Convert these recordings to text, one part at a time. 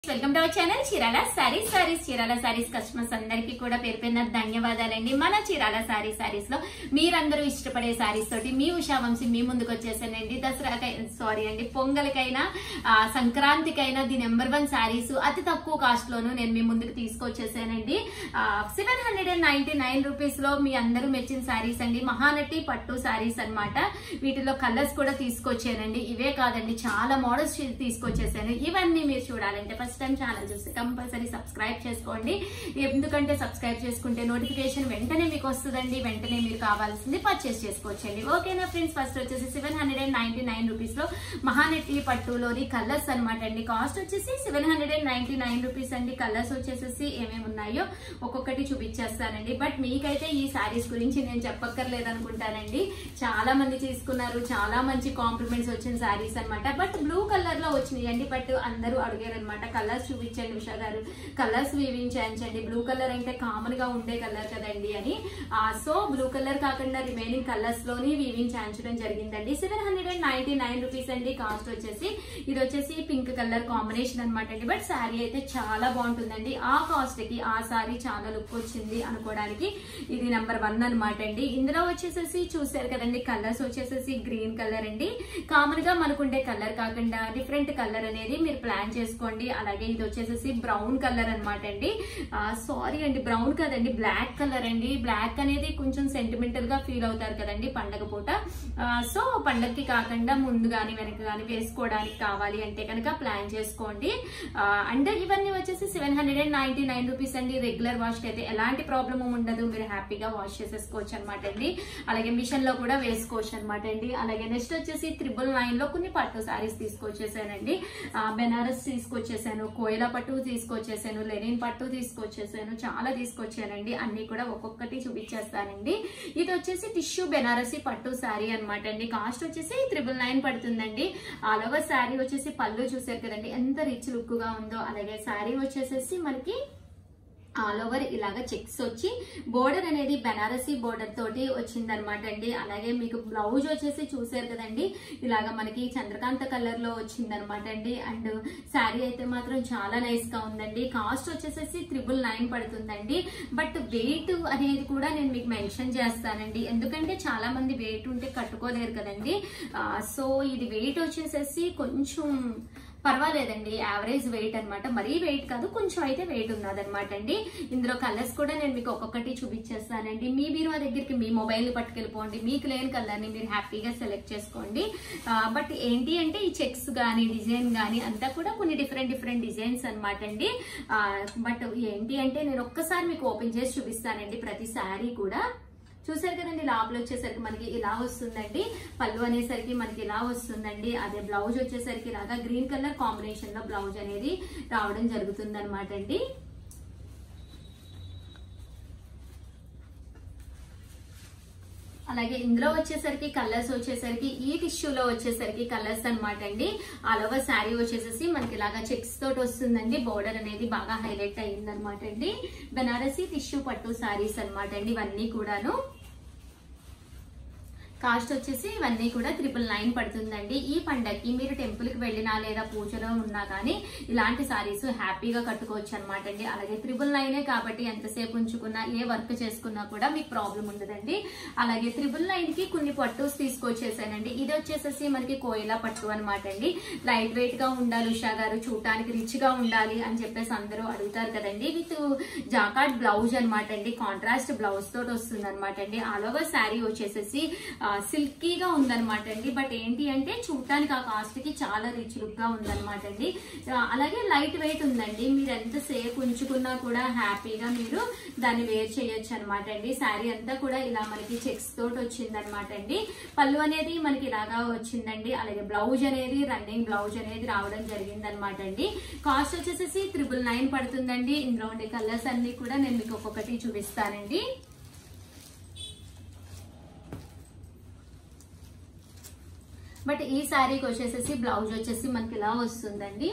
welcome to our channel Chirala saris saris Chirala saris customers అందరికీ కూడా పేరు పేరున ధన్యవాదాలండి మన చీరాల సారీ సారీస్ లో మీరందరూ ఇష్టపడే సారీస్ తోటి మీ ఉషా వంశీ మీ ముందుకు వచ్చేసానండి దసరాకై సారీ అండి పొంగల్కైనా ఆ, సంక్రాంతికైనా ది నెంబర్ వన్ సారీస్ అతి తక్కువ కాస్ట్ లోను నేను మీ ముందుకు తీసుకొచ్చేసానండి seven hundred and ninety nine rupees లో మీ అందరూ మెచ్చిన సారీస్ అండి మహానటి పట్టు సారీస్ అన్నమాట వీటిలో కలర్స్ కూడా తీసుకొచ్చానండి ఇవే కాదండి చాలా మోడల్స్ తీసుకొచ్చేసాను ఇవన్నీ మీరు చూడాలంటే ఫస్ట్ టైం ఛానల్ చూస్తే కంపల్సరీ సబ్స్క్రైబ్ చేసుకోండి ఎందుకంటే సబ్స్క్రైబ్ చేసుకుంటే నోటిఫికేషన్ వెంటనే మీకు వస్తుందండి వెంటనే మీరు కావాల్సింది పర్చేస్ చేసుకోవచ్చండి ఓకేనా ఫ్రెండ్స్ ఫస్ట్ వచ్చేసి seven hundred and ninety nine rupees లో మహానటి పట్టులోని కలర్స్ అనమాట అండి కాస్ట్ వచ్చేసి seven hundred and ninety nine rupees అండి కలర్స్ వచ్చేసేసి ఏమేమి ఉన్నాయో ఒక్కొక్కటి చూపించేస్తానండి బట్ మీకైతే ఈ సారీస్ గురించి నేను చెప్పక్కర్లేదు అనుకుంటానండి చాలా మంది తీసుకున్నారు చాలా మంచి కాంప్లిమెంట్స్ వచ్చిన సారీస్ అన్నమాట బట్ బ్లూ కలర్ లో వచ్చినాయి అండి బట్ అందరూ అడిగారు అనమాట కలర్స్ చూపించండి ఉషా గారు కలర్స్ వీవించండి బ్లూ కలర్ అంటే కామన్ గా ఉండే కలర్ కదండి అని సో బ్లూ కలర్ కాకుండా రిమైనింగ్ కలర్స్ లోని వీవింగ్ చేయించడం జరిగిందండి seven hundred and ninety nine rupees అండి కాస్ట్ వచ్చేసి ఇది వచ్చేసి పింక్ కలర్ కాంబినేషన్ అనమాట అండి బట్ శారీ అయితే చాలా బాగుంటుందండి ఆ కాస్ట్ కి ఆ శారీ చాలా లుక్ వచ్చింది అనుకోవడానికి ఇది నెంబర్ వన్ అనమాట అండి ఇందులో వచ్చేసేసి చూసారు కదండి కలర్స్ వచ్చేసేసి గ్రీన్ కలర్ అండి కామన్ గా మనకుండే కలర్ కాకుండా డిఫరెంట్ కలర్ అనేది మీరు ప్లాన్ చేసుకోండి అలాగే ఇది వచ్చేసేసి బ్రౌన్ కలర్ అనమాట అండి సారీ అండి బ్రౌన్ కదండి బ్లాక్ కలర్ అండి బ్లాక్ అనేది కొంచెం సెంటిమెంటల్ గా ఫీల్ అవుతారు కదండి పండగ పూట సో పండగకి కాకుండా ముందు గాని వెనక గాని వేసుకోవడానికి కావాలి అంటే కనుక ప్లాన్ చేసుకోండి అండ్ ఇవన్నీ వచ్చేసి seven hundred and ninety nine rupees అండి రెగ్యులర్ వాష్ కి అయితే ఎలాంటి ప్రాబ్లమ్ ఉండదు మీరు హ్యాపీగా వాష్ చేసేసుకోవచ్చు అనమాట అండి అలాగే మిషన్ లో కూడా వేసుకోవచ్చు అనమాట అండి అలాగే నెక్స్ట్ వచ్చేసి త్రిబుల్ నైన్ లో కొన్ని పట్టు సారీస్ తీసుకొచ్చేసానండి ఆ, బెనారస్ తీసుకొచ్చేసాను కోయల పట్టు తీసుకొచ్చేసాను లెనిన్ పట్టు తీసుకొచ్చేసాను చాలా తీసుకొచ్చానండి అన్ని కూడా ఒక్కొక్కటి చూపించేస్తానండి ఇది వచ్చేసి టిష్యూ బెనారసి పట్టు శారీ అనమాట అండి కాస్ట్ వచ్చేసి త్రిబుల్ నైన్ పడుతుందండి ఆల్ ఓవర్ శారీ వచ్చేసి పళ్ళు చూసారు కదండి ఎంత రిచ్ లుక్ గా ఉందో అలాగే శారీ వచ్చేసేసి మనకి ఆల్ ఓవర్ ఇలాగ చెక్స్ వచ్చి బోర్డర్ అనేది బెనారసీ బోర్డర్ తోటి వచ్చిందనమాట అండి అలాగే మీకు బ్లౌజ్ వచ్చేసి చూసారు కదండి ఇలాగ మనకి చంద్రకాంత కలర్ లో వచ్చిందనమాట అండి అండ్ శారీ అయితే మాత్రం చాలా నైస్ గా ఉందండి కాస్ట్ వచ్చేసేసి త్రిబుల్ నైన్ పడుతుందండి బట్ వెయిట్ అనేది కూడా నేను మీకు మెన్షన్ చేస్తానండి ఎందుకంటే చాలా మంది వెయిట్ ఉంటే కట్టుకోలేరు కదండి ఆ, సో ఇది వెయిట్ వచ్చేసేసి కొంచెం పర్వాలేదండి యావరేజ్ వెయిట్ అన్నమాట మరీ వెయిట్ కాదు కొంచెం అయితే వెయిట్ ఉన్నదన్నమాట అండి ఇందులో కలర్స్ కూడా నేను మీకు ఒక్కొక్కటి చూపించేస్తానండి మీ బీరువా దగ్గరికి మీ మొబైల్ ని పట్టుకెళ్ళిపోండి మీకు లేని కలర్ ని మీరు హ్యాపీగా సెలెక్ట్ చేసుకోండి బట్ ఏంటి అంటే ఈ చెక్స్ కానీ డిజైన్ కానీ అంతా కూడా కొన్ని డిఫరెంట్ డిఫరెంట్ డిజైన్స్ అనమాట అండి బట్ ఏంటి అంటే నేను ఒక్కసారి మీకు ఓపెన్ చేసి చూపిస్తానండి ప్రతి శారీ కూడా చూసారు కదండి లోపల వచ్చేసరికి మనకి ఇలా వస్తుందండి పళ్ళు అనేసరికి మనకి ఇలా వస్తుందండి అదే బ్లౌజ్ వచ్చేసరికి ఇలాగా గ్రీన్ కలర్ కాంబినేషన్ లో బ్లౌజ్ అనేది రావడం జరుగుతుంది అనమాట అండి అలాగే ఇందులో వచ్చేసరికి కలర్స్ వచ్చేసరికి ఈ టిష్యూలో వచ్చేసరికి కలర్స్ అన్నమాట అండి ఆల్ ఓవర్ శారీ వచ్చేసేసి మనకి ఇలాగా చెక్స్ తోటి వస్తుందండి బోర్డర్ అనేది బాగా హైలైట్ అయ్యింది అనమాట అండి బెనారసీ టిష్యూ పట్టు శారీస్ అన్నమాట అండి ఇవన్నీ కూడాను కాస్ట్ వచ్చేసి ఇవన్నీ కూడా త్రిపుల్ నైన్ పడుతుందండి ఈ పండగకి మీరు టెంపుల్ కి వెళ్ళినా లేదా పూజలో ఉన్నా కానీ ఇలాంటి సారీస్ హ్యాపీగా కట్టుకోవచ్చు అనమాట అండి అలాగే త్రిపుల్ నైనే కాబట్టి ఎంతసేపు ఉంచుకున్నా ఏ వర్క్ చేసుకున్నా కూడా మీకు ప్రాబ్లం ఉండదండి అలాగే త్రిపుల్ నైన్ కి కొన్ని పట్టుస్ తీసుకొచ్చేసానండి ఇది వచ్చేసేసి మనకి కోయిలా పట్టు అనమాట అండి లైట్ వెయిట్ గా ఉండాలి ఉషా గారు చూడటానికి రిచ్ గా ఉండాలి అని చెప్పేసి అందరూ అడుగుతారు కదండి విత్ జాకాట్ బ్లౌజ్ అనమాట అండి కాంట్రాస్ట్ బ్లౌజ్ తోటి వస్తుంది అనమాట అండి ఆల్ ఓవర్ శారీ వచ్చేసేసి సిల్కీగా ఉందన్నమాట అండి బట్ ఏంటి అంటే చూడటానికి ఆ కాస్ట్ కి చాలా రిచ్ లుక్ గా ఉందన్నమాట అండి ఆ, అలాగే లైట్ వెయిట్ ఉందండి మీరు ఎంతసేపు ఉంచుకున్నా కూడా హ్యాపీగా మీరు దాన్ని వేర్ చేయొచ్చు అనమాట అండి శారీ అంతా కూడా ఇలా మనకి చెక్స్ తోటి వచ్చింది అనమాట అండి పళ్ళు అనేది మనకి ఇలాగా వచ్చిందండి అలాగే బ్లౌజ్ అనేది రన్నింగ్ బ్లౌజ్ అనేది రావడం జరిగింది అనమాట అండి కాస్ట్ వచ్చేసేసి త్రిబుల్ నైన్ పడుతుందండి ఇందులో ఉండే కలర్స్ అన్ని కూడా నేను మీకు ఒక్కొక్కటి చూపిస్తానండి బట్ ఈ శారీకి వచ్చేసేసి బ్లౌజ్ వచ్చేసి మనకి ఇలా వస్తుందండి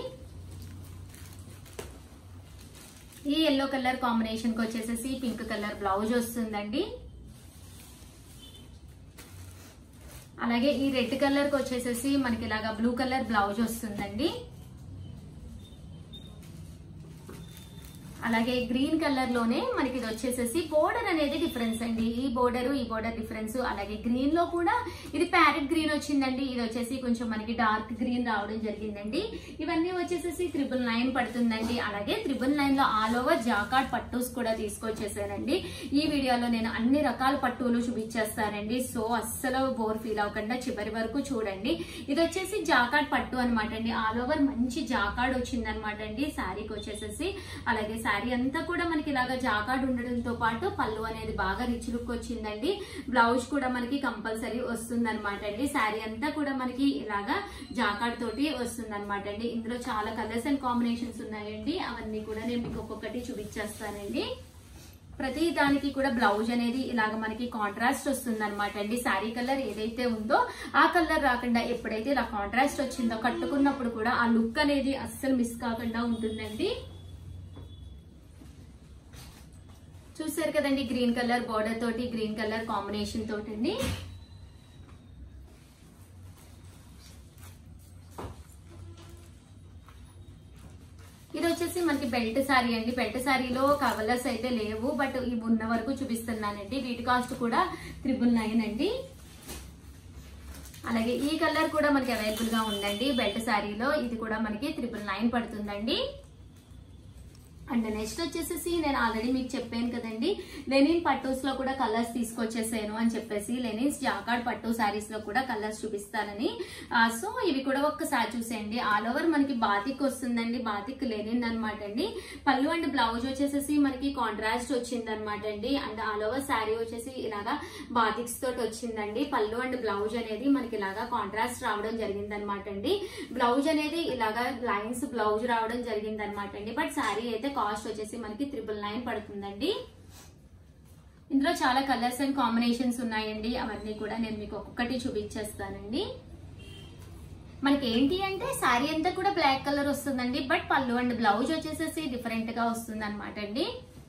ఈ ఎల్లో కలర్ కాంబినేషన్ కి వచ్చేసేసి పింక్ కలర్ బ్లౌజ్ వస్తుందండి అలాగే ఈ రెడ్ కలర్ కి వచ్చేసేసి మనకి ఇలాగా బ్లూ కలర్ బ్లౌజ్ వస్తుందండి అలాగే గ్రీన్ కలర్ లోనే మనకి ఇది వచ్చేసేసి బోర్డర్ అనేది డిఫరెన్స్ అండి ఈ బోర్డర్ ఈ బోర్డర్ డిఫరెన్స్ అలాగే గ్రీన్ లో కూడా ఇది ప్యారెట్ గ్రీన్ వచ్చిందండి ఇది వచ్చేసి కొంచెం మనకి డార్క్ గ్రీన్ రావడం జరిగిందండి ఇవన్నీ వచ్చేసేసి త్రిబుల్ నైన్ పడుతుందండి అలాగే త్రిబుల్ నైన్ లో ఆల్ ఓవర్ జాకార్డ్ పట్టూస్ కూడా తీసుకొచ్చేసానండి ఈ వీడియోలో నేను అన్ని రకాల పట్టులు చూపించేస్తానండి సో అస్సలు బోర్ ఫీల్ అవ్వకుండా చివరి వరకు చూడండి ఇది వచ్చేసి జాకార్డ్ పట్టు అనమాట అండి ఆల్ ఓవర్ మంచి జాకార్డ్ వచ్చింది అనమాట అండి శారీకి వచ్చేసేసి అలాగే శారీ అంతా కూడా మనకి ఇలాగా జాకార్డ్ ఉండడంతో పాటు పళ్ళు అనేది బాగా రిచ్ లుక్ వచ్చిందండి బ్లౌజ్ కూడా మనకి కంపల్సరీ వస్తుంది అనమాట అండి శారీ అంతా కూడా మనకి ఇలాగా జాకార్డ్ తోటి వస్తుంది అనమాట అండి ఇందులో చాలా కలర్స్ అండ్ కాంబినేషన్స్ ఉన్నాయండి అవన్నీ కూడా నేను మీకు ఒక్కొక్కటి చూపించేస్తానండి ప్రతి దానికి కూడా బ్లౌజ్ అనేది ఇలాగ మనకి కాంట్రాస్ట్ వస్తుంది అనమాట అండి శారీ కలర్ ఏదైతే ఉందో ఆ కలర్ రాకుండా ఎప్పుడైతే ఇలా కాంట్రాస్ట్ వచ్చిందో కట్టుకున్నప్పుడు కూడా ఆ లుక్ అనేది అస్సలు మిస్ కాకుండా ఉంటుందండి చూసారు కదండి గ్రీన్ కలర్ బార్డర్ తోటి గ్రీన్ కలర్ కాంబినేషన్ తోటి అండి ఇది వచ్చేసి మనకి బెల్ట్ శారీ అండి బెల్ట్ శారీలో కవర్లర్స్ అయితే లేవు బట్ ఇవి ఉన్న వరకు చూపిస్తున్నానండి వీటి కాస్ట్ కూడా త్రిబుల్ నైన్ అండి అలాగే ఈ కలర్ కూడా మనకి అవైలబుల్ గా ఉందండి బెల్ట్ శారీలో ఇది కూడా మనకి త్రిబుల్ నైన్ పడుతుందండి అండ్ నెక్స్ట్ వచ్చేసేసి నేను ఆల్రెడీ మీకు చెప్పాను కదండి లెనిన్ పట్టూస్ లో కూడా కలర్స్ తీసుకొచ్చేసాను అని చెప్పేసి లెనిన్స్ జాకార్డ్ పట్టు సారీస్ లో కూడా కలర్స్ చూపిస్తానని ఆ, సో ఇవి కూడా ఒక్కసారి చూసేయండి ఆల్ ఓవర్ మనకి బాతిక్ వస్తుందండి బాతిక్ లెనిన్ అనమాట అండి పళ్ళు అండ్ బ్లౌజ్ వచ్చేసేసి మనకి కాంట్రాస్ట్ వచ్చింది అనమాట అండి అండ్ ఆల్ ఓవర్ శారీ వచ్చేసి ఇలాగా బాతిక్స్ తోటి వచ్చిందండి పళ్ళు అండ్ బ్లౌజ్ అనేది మనకి ఇలాగా కాంట్రాస్ట్ రావడం జరిగింది అనమాట అండి బ్లౌజ్ అనేది ఇలాగా లైన్స్ బ్లౌజ్ రావడం జరిగింది అనమాట అండి బట్ శారీ అయితే కాస్ట్ వచ్చేసి మనకి త్రిపుల్ నైన్ పడుతుందండి ఇందులో చాలా కలర్స్ అండ్ కాంబినేషన్స్ ఉన్నాయండి అవన్నీ కూడా నేను మీకు ఒక్కొక్కటి చూపించేస్తానండి మనకి ఏంటి అంటే శారీ అంతా కూడా బ్లాక్ కలర్ వస్తుందండి బట్ పళ్ళు అండ్ బ్లౌజ్ వచ్చేసేసి డిఫరెంట్ గా వస్తుంది అనమాట అండి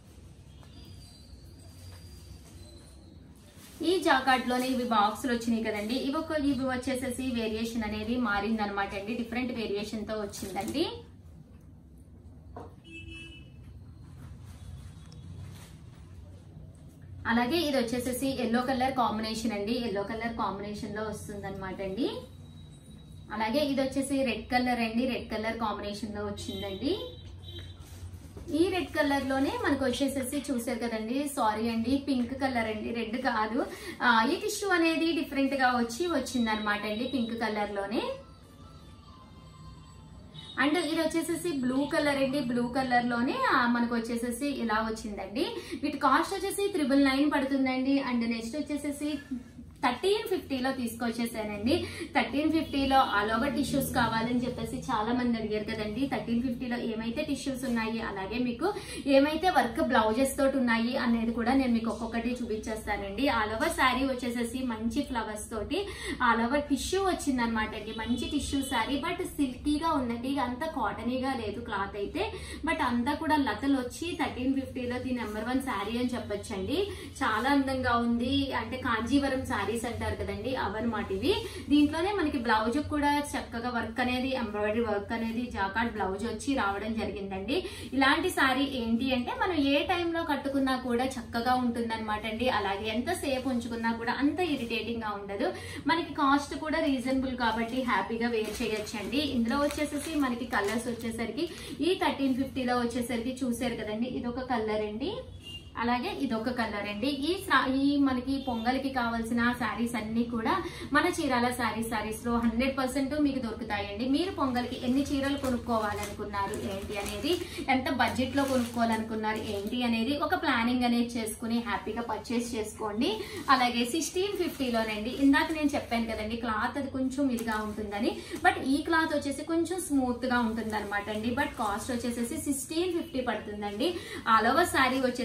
ఈ జాకాట్ లోనే ఇవి బాక్సులు వచ్చినాయి కదండి ఇవి ఒక ఇవి వచ్చేసేసి వేరియేషన్ అనేది మారింది అనమాట అండి డిఫరెంట్ వేరియేషన్ తో వచ్చిందండి అలాగే ఇది వచ్చేసేసి ఎల్లో కలర్ కాంబినేషన్ అండి ఎల్లో కలర్ కాంబినేషన్ లో వస్తుంది అనమాట అండి అలాగే ఇది వచ్చేసి రెడ్ కలర్ అండి రెడ్ కలర్ కాంబినేషన్ లో వచ్చిందండి ఈ రెడ్ కలర్ లోనే మనకు వచ్చేసేసి చూసారు కదండి సారీ అండి పింక్ కలర్ అండి రెడ్ కాదు ఆ, ఈ టిష్యూ అనేది డిఫరెంట్ గా వచ్చి వచ్చింది అనమాట అండి పింక్ కలర్ లోనే అండ్ ఇది వచ్చేసేసి బ్లూ కలర్ అండి బ్లూ కలర్ లోనే ఆ, మనకు వచ్చేసేసి ఇలా వచ్చిందండి వీటి కాస్ట్ వచ్చేసి త్రిబుల్ నైన్ పడుతుందండి అండ్ నెక్స్ట్ వచ్చేసేసి థర్టీన్ ఫిఫ్టీలో తీసుకొచ్చేసానండి థర్టీన్ ఫిఫ్టీలో ఆల్ ఓవర్ టిష్యూస్ కావాలని చెప్పేసి చాలా మంది అడిగారు కదండి థర్టీన్ ఫిఫ్టీలో ఏమైతే టిష్యూస్ ఉన్నాయి అలాగే మీకు ఏమైతే వర్క్ బ్లౌజెస్ తోటి ఉన్నాయి అనేది కూడా నేను మీకు ఒక్కొక్కటి చూపించేస్తానండి ఆల్ ఓవర్ శారీ వచ్చేసేసి మంచి ఫ్లవర్స్ తోటి ఆల్ ఓవర్ టిష్యూ వచ్చింది అనమాట అండి మంచి టిష్యూ శారీ బట్ సిల్కీగా ఉందండి ఇక అంతా కాటనీగా లేదు క్లాత్ అయితే బట్ అంతా కూడా లతలు వచ్చి థర్టీన్ ఫిఫ్టీలో ది నెంబర్ వన్ శారీ అని చెప్పొచ్చండి చాలా అందంగా ఉంది అంటే కాంజీవరం శారీస్ అంటారు కదండి అవన్నమాట ఇవి దీంట్లోనే మనకి బ్లౌజ్ కూడా చక్కగా వర్క్ అనేది ఎంబ్రాయిడరీ వర్క్ అనేది జాకార్డ్ బ్లౌజ్ వచ్చి రావడం జరిగిందండి ఇలాంటి శారీ ఏంటి అంటే మనం ఏ టైంలో కట్టుకున్నా కూడా చక్కగా ఉంటుంది అనమాట అండి అలాగే ఎంత సేపు ఉంచుకున్నా కూడా అంత ఇరిటేటింగ్ గా ఉండదు మనకి కాస్ట్ కూడా రీజనబుల్ కాబట్టి హ్యాపీగా వేర్ చేయొచ్చండి ఇందులో వచ్చేసేసి మనకి కలర్స్ వచ్చేసరికి ఈ థర్టీన్ ఫిఫ్టీలో వచ్చేసరికి చూసారు కదండి ఇదొక కలర్ అండి అలాగే ఇదొక కలర్ అండి ఈ సా- ఈ మనకి పొంగల్కి కావాల్సిన శారీస్ అన్ని కూడా మన చీరాల శారీ శారీస్ లో హండ్రెడ్ పర్సెంట్ మీకు దొరుకుతాయండి మీరు పొంగల్కి ఎన్ని చీరలు కొనుక్కోవాలనుకున్నారు ఏంటి అనేది ఎంత బడ్జెట్ లో కొనుక్కోవాలనుకున్నారు ఏంటి అనేది ఒక ప్లానింగ్ అనేది చేసుకుని హ్యాపీగా పర్చేస్ చేసుకోండి అలాగే సిక్స్టీన్ ఫిఫ్టీలోనండి ఇందాక నేను చెప్పాను కదండి క్లాత్ అది కొంచెం ఇదిగా ఉంటుందని బట్ ఈ క్లాత్ వచ్చేసి కొంచెం స్మూత్ గా ఉంటుంది అనమాట అండి బట్ కాస్ట్ వచ్చేసేసి సిక్స్టీన్ ఫిఫ్టీ పడుతుందండి ఆల్ ఓవర్ శారీ వచ్చేసి మంచి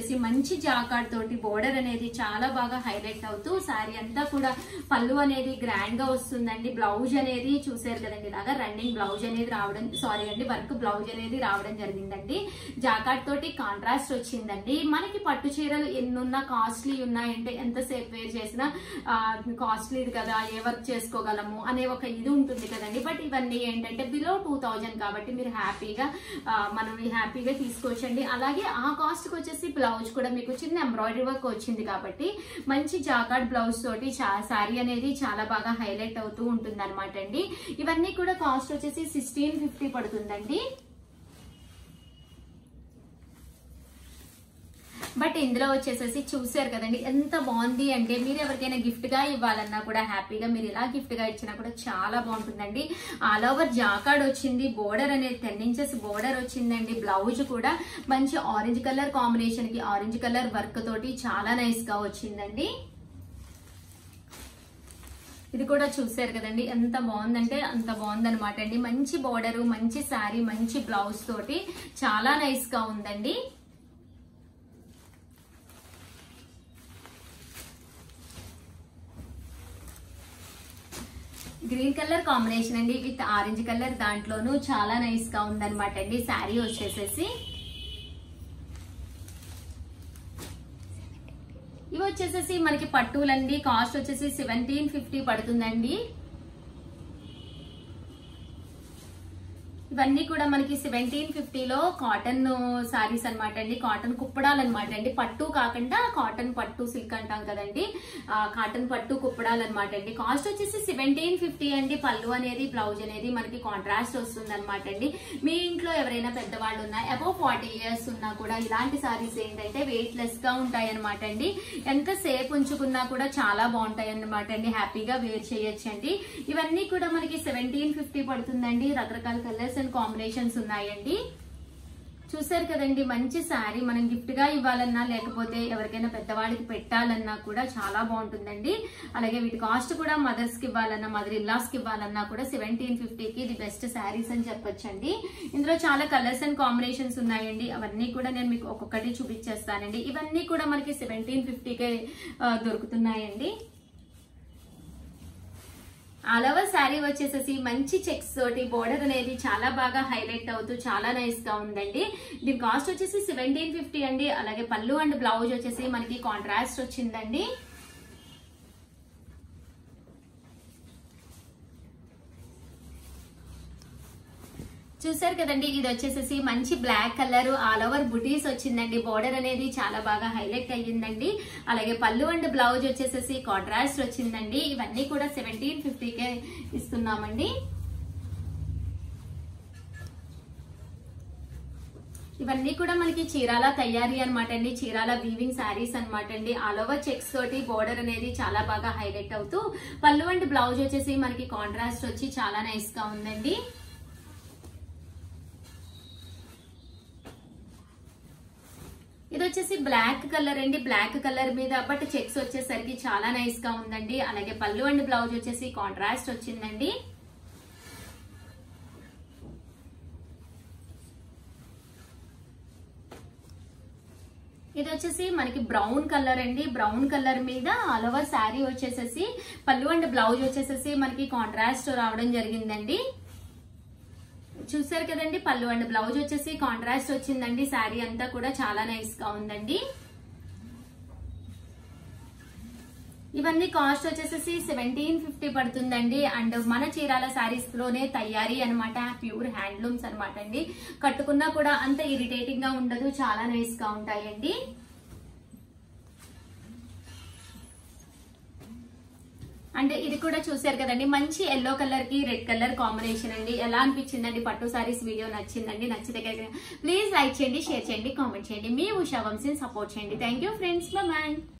మంచి జాకాడ్ తోటి బోర్డర్ అనేది చాలా బాగా హైలైట్ అవుతూ శారీ అంతా కూడా పళ్ళు అనేది గ్రాండ్ గా వస్తుందండి బ్లౌజ్ అనేది చూసారు కదండి ఇలాగా రన్నింగ్ బ్లౌజ్ అనేది రావడం సారీ అండి వర్క్ బ్లౌజ్ అనేది రావడం జరిగిందండి జాకాడ్ తోటి కాంట్రాస్ట్ వచ్చిందండి మనకి పట్టు చీరలు ఎన్నున్నా కాస్ట్లీ ఉన్నాయంటే ఎంతసేపు వేర్ చేసినా కాస్ట్లీ కదా ఏ వర్క్ చేసుకోగలము అనే ఒక ఇది ఉంటుంది కదండి బట్ ఇవన్నీ ఏంటంటే బిలో టూ థౌజండ్ కాబట్టి మీరు హ్యాపీగా ఆ, మనం హ్యాపీగా తీసుకోవచ్చండి అలాగే ఆ కాస్ట్ కి వచ్చేసి బ్లౌజ్ కూడా మీకు చిన్న ఎంబ్రాయిడరీ వర్క్ వచ్చింది కాబట్టి మంచి జాకార్డ్ బ్లౌజ్ తోటి శారీ అనేది చాలా బాగా హైలైట్ అవుతూ ఉంటుంది అనమాట అండి ఇవన్నీ కూడా కాస్ట్ వచ్చేసి సిక్స్టీన్ ఫిఫ్టీ పడుతుందండి బట్ ఇందులో వచ్చేసేసి చూసారు కదండి ఎంత బాగుంది అంటే మీరు ఎవరికైనా గిఫ్ట్ గా ఇవ్వాలన్నా కూడా హ్యాపీగా మీరు ఇలా గిఫ్ట్ గా ఇచ్చినా కూడా చాలా బాగుంటుందండి ఆల్ ఓవర్ జాకాడ్ వచ్చింది బోర్డర్ అనేది టెన్ ఇంచెస్ బోర్డర్ వచ్చిందండి బ్లౌజ్ కూడా మంచి ఆరెంజ్ కలర్ కాంబినేషన్ కి ఆరెంజ్ కలర్ వర్క్ తోటి చాలా నైస్ గా వచ్చిందండి ఇది కూడా చూసారు కదండి ఎంత బాగుందంటే అంత బాగుందన్నమాట అండి మంచి బోర్డర్ మంచి శారీ మంచి బ్లౌజ్ తోటి చాలా నైస్ గా ఉందండి గ్రీన్ కలర్ కాంబినేషన్ అండి విత్ ఆరెంజ్ కలర్ దాంట్లోనూ చాలా నైస్ గా ఉందన్నమాట అండి శారీ వచ్చేసేసి ఇవి వచ్చేసేసి మనకి పట్టులండి కాస్ట్ వచ్చేసి సెవెంటీన్ ఫిఫ్టీ పడుతుందండి ఇవన్నీ కూడా మనకి సెవెంటీన్ ఫిఫ్టీలో కాటన్ సారీస్ అన్నమాట అండి కాటన్ కుప్పడాలు అనమాట అండి పట్టు కాకుండా కాటన్ పట్టు సిల్క్ అంటాం కదండి ఆ, కాటన్ పట్టు కుప్పడాలు అనమాట అండి కాస్ట్ వచ్చేసి సెవెంటీన్ ఫిఫ్టీ అండి పళ్ళు అనేది బ్లౌజ్ అనేది మనకి కాంట్రాస్ట్ వస్తుంది అనమాట అండి మీ ఇంట్లో ఎవరైనా పెద్దవాళ్ళు ఉన్నా అబౌవ్ ఫార్టీ ఇయర్స్ ఉన్నా కూడా ఇలాంటి సారీస్ ఏంటంటే వెయిట్ లెస్ గా ఉంటాయి అనమాట అండి ఎంత సేపు ఉంచుకున్నా కూడా చాలా బాగుంటాయి అన్నమాట అండి హ్యాపీగా వేర్ చేయొచ్చు అండి ఇవన్నీ కూడా మనకి సెవెంటీన్ ఫిఫ్టీ పడుతుందండి రకరకాల కలర్స్ అండ్ కాంబినేషన్స్ ఉన్నాయండి చూసారు కదండి మంచి శారీ మనం గిఫ్ట్ గా ఇవ్వాలన్నా లేకపోతే ఎవరికైనా పెద్దవాడికి పెట్టాలన్నా కూడా చాలా బాగుంటుందండి అలాగే వీటి కాస్ట్ కూడా మదర్స్ కి ఇవ్వాలన్నా మదర్ ఇల్లాస్ కి ఇవ్వాలన్నా కూడా సెవెంటీన్ ఫిఫ్టీకి ఇది బెస్ట్ శారీస్ అని చెప్పొచ్చండి ఇందులో చాలా కలర్స్ అండ్ కాంబినేషన్స్ ఉన్నాయండి అవన్నీ కూడా నేను మీకు ఒక్కొక్కటి చూపించేస్తానండి ఇవన్నీ కూడా మనకి సెవెంటీన్ ఫిఫ్టీకే దొరుకుతున్నాయండి ఆల్ ఓవర్ శారీ వచ్చేసేసి మంచి చెక్స్ తోటి బోర్డర్ అనేది చాలా బాగా హైలైట్ అవుతూ చాలా నైస్ గా ఉందండి దీని కాస్ట్ వచ్చేసి సెవెంటీన్ ఫిఫ్టీ అండి అలాగే పళ్ళు అండ్ బ్లౌజ్ వచ్చేసి మనకి కాంట్రాస్ట్ వచ్చిందండి చూసారు కదండి ఇది వచ్చేసేసి మంచి బ్లాక్ కలర్ ఆల్ ఓవర్ బుటీస్ వచ్చిందండి బోర్డర్ అనేది చాలా బాగా హైలైట్ అయ్యిందండి అలాగే పళ్ళు అండ్ బ్లౌజ్ వచ్చేసేసి కాంట్రాస్ట్ వచ్చిందండి ఇవన్నీ కూడా సెవెంటీన్ ఫిఫ్టీకే ఇస్తున్నామండి ఇవన్నీ కూడా మనకి చీరాల తయారీ అనమాట అండి చీరాల వీవింగ్ శారీస్ అనమాట అండి ఆల్ ఓవర్ చెక్స్ తోటి బోర్డర్ అనేది చాలా బాగా హైలైట్ అవుతూ పళ్ళు అండ్ బ్లౌజ్ వచ్చేసి మనకి కాంట్రాస్ట్ వచ్చి చాలా నైస్ గా ఉందండి ఇది వచ్చేసి బ్లాక్ కలర్ అండి బ్లాక్ కలర్ మీద బట్ చెక్స్ వచ్చేసరికి చాలా నైస్ గా ఉందండి అలాగే పళ్ళు అండ్ బ్లౌజ్ వచ్చేసి కాంట్రాస్ట్ వచ్చిందండి ఇది వచ్చేసి మనకి బ్రౌన్ కలర్ అండి బ్రౌన్ కలర్ మీద ఆల్ ఓవర్ శారీ వచ్చేసేసి పళ్ళు అండ్ బ్లౌజ్ వచ్చేసేసి మనకి కాంట్రాస్ట్ రావడం జరిగిందండి చూసారు కదండి పళ్ళు అండ్ బ్లౌజ్ వచ్చేసి కాంట్రాస్ట్ వచ్చిందండి శారీ అంతా కూడా చాలా నైస్ గా ఉందండి ఇవన్నీ కాస్ట్ వచ్చేసేసి సెవెంటీన్ ఫిఫ్టీ పడుతుందండి అండ్ మన చీరాల శారీస్ లోనే తయారీ అనమాట ప్యూర్ హ్యాండ్లూమ్స్ అనమాట అండి కట్టుకున్నా కూడా అంత ఇరిటేటింగ్ గా ఉండదు చాలా నైస్ గా ఉంటాయండి అంటే ఇది కూడా చూసారు కదండి మంచి ఎల్లో కలర్ కి రెడ్ కలర్ కాంబినేషన్ అండి ఎలా అనిపించిందండి పట్టు సారీస్ వీడియో నచ్చిందండి నచ్చితే ప్లీజ్ లైక్ చేయండి షేర్ చేయండి కామెంట్ చేయండి మీ ఉషా వంశీని సపోర్ట్ చేయండి థ్యాంక్ యూ ఫ్రెండ్స్ బాయ్